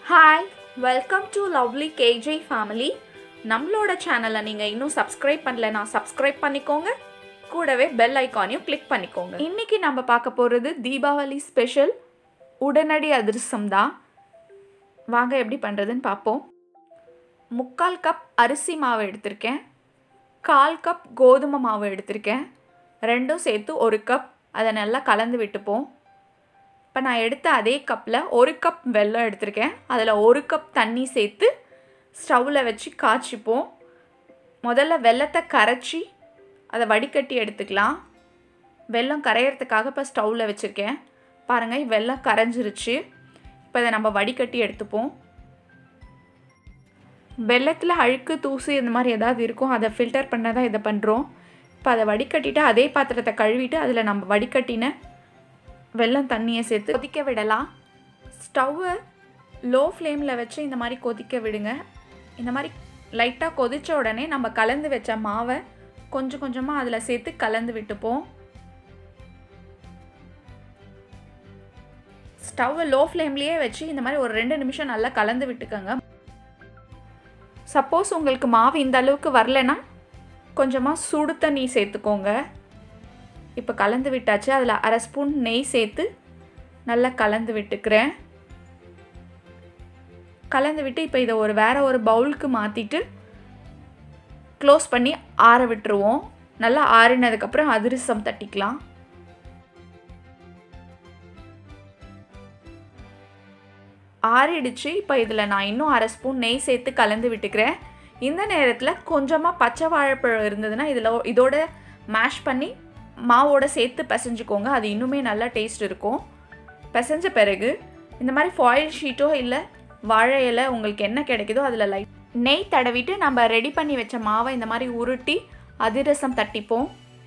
hi welcome to lovely KJ family நம்மளோட சேனலை நீங்கள் இன்னும் சப்ஸ்கிரைப் பண்ணலனா சப்ஸ்கிரைப் பண்ணிக்கோங்க கூடவே பெல் ஐக்கானையும் கிளிக் பண்ணிக்கோங்க இன்னைக்கு நம்ம பார்க்க போகிறது தீபாவளி ஸ்பெஷல் உடனடி அதிரசம் தான் வாங்க எப்படி பண்ணுறதுன்னு பார்ப்போம் முக்கால் கப் அரிசி மாவு எடுத்திருக்கேன் கால் கப் கோதுமை மாவு எடுத்திருக்கேன் ரெண்டும் சேர்த்து ஒரு கப் அதை நல்லா கலந்து விட்டுப்போம் இப்போ நான் எடுத்த அதே கப்பில் ஒரு கப் வெல்லம் எடுத்திருக்கேன் அதில் ஒரு கப் தண்ணி சேர்த்து ஸ்டவ்வில் வச்சு காய்ச்சிப்போம் முதல்ல வெல்லத்தை கரைச்சி அதை வடிகட்டி எடுத்துக்கலாம் வெல்லம் கரையிறதுக்காக இப்போ ஸ்டவ்வில் வச்சுருக்கேன் பாருங்கள் வெல்லம் கரைஞ்சிருச்சு இப்போ இதை நம்ம வடிகட்டி எடுத்துப்போம் வெள்ளத்தில் அழுக்கு தூசு இந்த மாதிரி ஏதாவது இருக்கும் அதை ஃபில்டர் பண்ண தான் இதை பண்ணுறோம் இப்போ அதை வடிகட்டிட்டு அதே பாத்திரத்தை கழுவிட்டு அதில் நம்ம வடிகட்டின வெல்லம் தண்ணியை சேர்த்து கொதிக்க விடலாம் ஸ்டவ்வை லோ ஃப்ளேமில் வச்சு இந்த மாதிரி கொதிக்க விடுங்க இந்த மாதிரி லைட்டாக கொதித்த உடனே நம்ம கலந்து வச்ச மாவை கொஞ்சம் கொஞ்சமாக அதில் சேர்த்து கலந்து விட்டுப்போம் ஸ்டவ்வை லோ ஃப்ளேம்லேயே வச்சு இந்த மாதிரி ஒரு ரெண்டு நிமிஷம் நல்லா கலந்து விட்டுக்கோங்க சப்போஸ் உங்களுக்கு மாவு இந்த அளவுக்கு வரலன்னா கொஞ்சமாக சுடு தண்ணி சேர்த்துக்கோங்க இப்போ கலந்து விட்டாச்சு அதில் அரை ஸ்பூன் நெய் சேர்த்து நல்லா கலந்து விட்டுக்கிறேன் கலந்து விட்டு இப்போ இதை ஒரு வேறு ஒரு பவுலுக்கு மாற்றிட்டு க்ளோஸ் பண்ணி ஆற விட்டுருவோம் நல்லா ஆறினதுக்கப்புறம் அதிரசம் தட்டிக்கலாம் ஆறிடுச்சு இப்போ இதில் நான் இன்னும் அரை ஸ்பூன் நெய் சேர்த்து கலந்து விட்டுக்கிறேன் இந்த நேரத்தில் கொஞ்சமாக பச்சை வாழைப்பழம் இருந்ததுன்னா இதில் இதோட மேஷ் பண்ணி மாவோட சேர்த்து பிசைஞ்சுக்கோங்க அது இன்னுமே நல்லா டேஸ்ட் இருக்கும் பிசைஞ்ச பிறகு இந்த மாதிரி ஃபாயில் ஷீட்டோ இல்லை வாழை இலை உங்களுக்கு என்ன கிடைக்குதோ அதில் லைட் நெய் தடவிட்டு நம்ம ரெடி பண்ணி வச்ச மாவை இந்த மாதிரி உருட்டி அதிரசம் தட்டிப்போம்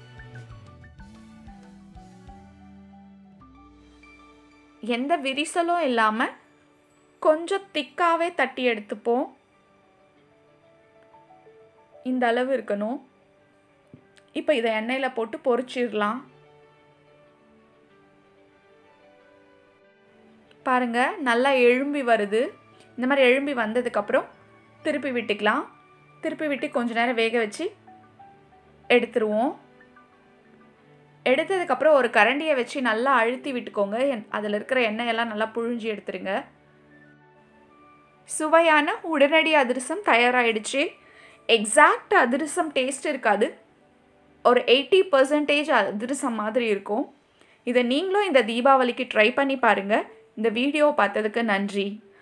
எந்த விரிசலும் இல்லாமல் கொஞ்சம் திக்காகவே தட்டி எடுத்துப்போம் இந்த அளவு இருக்கணும் இப்போ இதை எண்ணெயில் போட்டு பொரிச்சிடலாம் பாருங்கள் நல்லா எழும்பி வருது இந்த மாதிரி எழும்பி வந்ததுக்கப்புறம் திருப்பி விட்டுக்கலாம் திருப்பி விட்டு கொஞ்ச நேரம் வேக வச்சு எடுத்துருவோம் எடுத்ததுக்கப்புறம் ஒரு கரண்டியை வச்சு நல்லா அழுத்தி விட்டுக்கோங்க அதில் இருக்கிற எண்ணெயெல்லாம் நல்லா புழிஞ்சி எடுத்துருங்க சுவையான உடனடி அதிரசம் தயாராகிடுச்சு எக்ஸாக்ட் அதிரசம் டேஸ்ட் இருக்காது ஒரு எயிட்டி பர்சன்டேஜ் அதிரசம் மாதிரி இருக்கும் இதை நீங்களும் இந்த தீபாவளிக்கு ட்ரை பண்ணி பாருங்கள் இந்த வீடியோ பார்த்ததுக்கு நன்றி